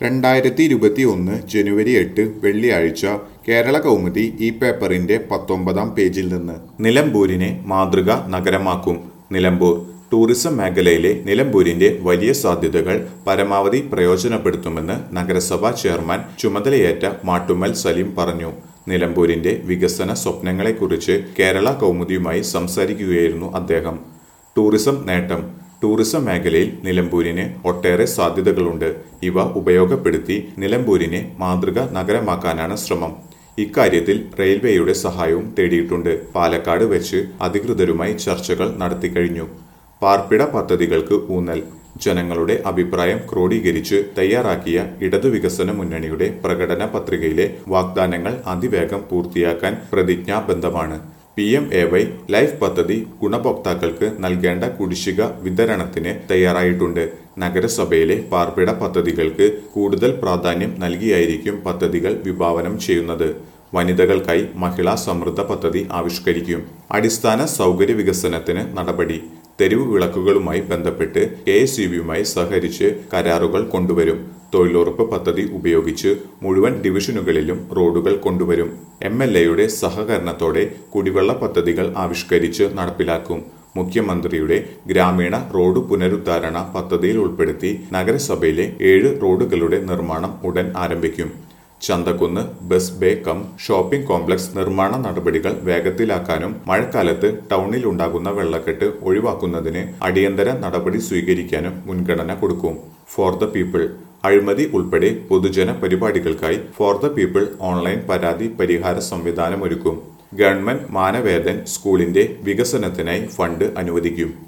രണ്ടായിരത്തി ഇരുപത്തി ഒന്ന് ജനുവരി എട്ട് വെള്ളിയാഴ്ച കേരള കൗമുദി ഈ പേപ്പറിന്റെ പത്തൊമ്പതാം പേജിൽ നിന്ന് നിലമ്പൂരിനെ മാതൃക നഗരമാക്കും നിലമ്പൂർ ടൂറിസം മേഖലയിലെ നിലമ്പൂരിന്റെ വലിയ സാധ്യതകൾ പരമാവധി പ്രയോജനപ്പെടുത്തുമെന്ന് നഗരസഭാ ചെയർമാൻ ചുമതലയേറ്റ മാട്ടുമ്മൽ സലീം പറഞ്ഞു നിലമ്പൂരിന്റെ വികസന സ്വപ്നങ്ങളെക്കുറിച്ച് കേരള കൗമുദിയുമായി സംസാരിക്കുകയായിരുന്നു അദ്ദേഹം ടൂറിസം നേട്ടം ടൂറിസം മേഖലയിൽ നിലമ്പൂരിന് ഒട്ടേറെ സാധ്യതകളുണ്ട് ഇവ ഉപയോഗപ്പെടുത്തി നിലമ്പൂരിനെ മാതൃക നഗരമാക്കാനാണ് ശ്രമം ഇക്കാര്യത്തിൽ റെയിൽവേയുടെ സഹായവും തേടിയിട്ടുണ്ട് പാലക്കാട് വെച്ച് അധികൃതരുമായി ചർച്ചകൾ നടത്തിക്കഴിഞ്ഞു പാർപ്പിട പദ്ധതികൾക്ക് ഊന്നൽ ജനങ്ങളുടെ അഭിപ്രായം ക്രോഡീകരിച്ച് തയ്യാറാക്കിയ ഇടതു വികസന മുന്നണിയുടെ പ്രകടന പത്രികയിലെ വാഗ്ദാനങ്ങൾ അതിവേഗം പൂർത്തിയാക്കാൻ പ്രതിജ്ഞാബദ്ധമാണ് P M A Y life പദ്ധതി ഗുണഭോക്താക്കൾക്ക് നൽകേണ്ട കുടിശ്ശിക വിതരണത്തിന് തയ്യാറായിട്ടുണ്ട് നഗരസഭയിലെ പാർപ്പിട പദ്ധതികൾക്ക് കൂടുതൽ പ്രാധാന്യം നൽകിയായിരിക്കും പദ്ധതികൾ വിഭാവനം ചെയ്യുന്നത് വനിതകൾക്കായി മഹിളാ സമൃദ്ധ പദ്ധതി ആവിഷ്കരിക്കും അടിസ്ഥാന സൗകര്യ വികസനത്തിന് നടപടി തെരുവ് വിളക്കുകളുമായി ബന്ധപ്പെട്ട് കെ എസ് ഇ ബിയുമായി സഹകരിച്ച് കരാറുകൾ കൊണ്ടുവരും തൊഴിലുറപ്പ് പദ്ധതി ഉപയോഗിച്ച് മുഴുവൻ ഡിവിഷനുകളിലും റോഡുകൾ കൊണ്ടുവരും എം എൽ എയുടെ സഹകരണത്തോടെ കുടിവെള്ള പദ്ധതികൾ ആവിഷ്കരിച്ച് നടപ്പിലാക്കും മുഖ്യമന്ത്രിയുടെ ഗ്രാമീണ റോഡ് പുനരുദ്ധാരണ പദ്ധതിയിൽ ഉൾപ്പെടുത്തി നഗരസഭയിലെ ഏഴ് റോഡുകളുടെ നിർമ്മാണം ഉടൻ ആരംഭിക്കും Chanthakkunnu bus bay cum shopping complex നിർമ്മാണ നടപടികൾ വേഗത്തിലാക്കാനും മഴക്കാലത്ത് ടൗണിൽ ഉണ്ടാകുന്ന വെള്ളക്കെട്ട് ഒഴിവാക്കുന്നതിന് അടിയന്തര നടപടി സ്വീകരിക്കാനും മുൻഗണന കൊടുക്കും ഫോർ ദ പീപ്പിൾ അഴിമതി ഉൾപ്പെടെ പൊതുജന പരിപാടികൾക്കായി ഫോർ ദ പീപ്പിൾ ഓൺലൈൻ പരാതി പരിഹാര സംവിധാനമൊരുക്കും ഗവൺമെന്റ് മാനവേദൻ സ്കൂളിന്റെ വികസനത്തിനായി ഫണ്ട് അനുവദിക്കും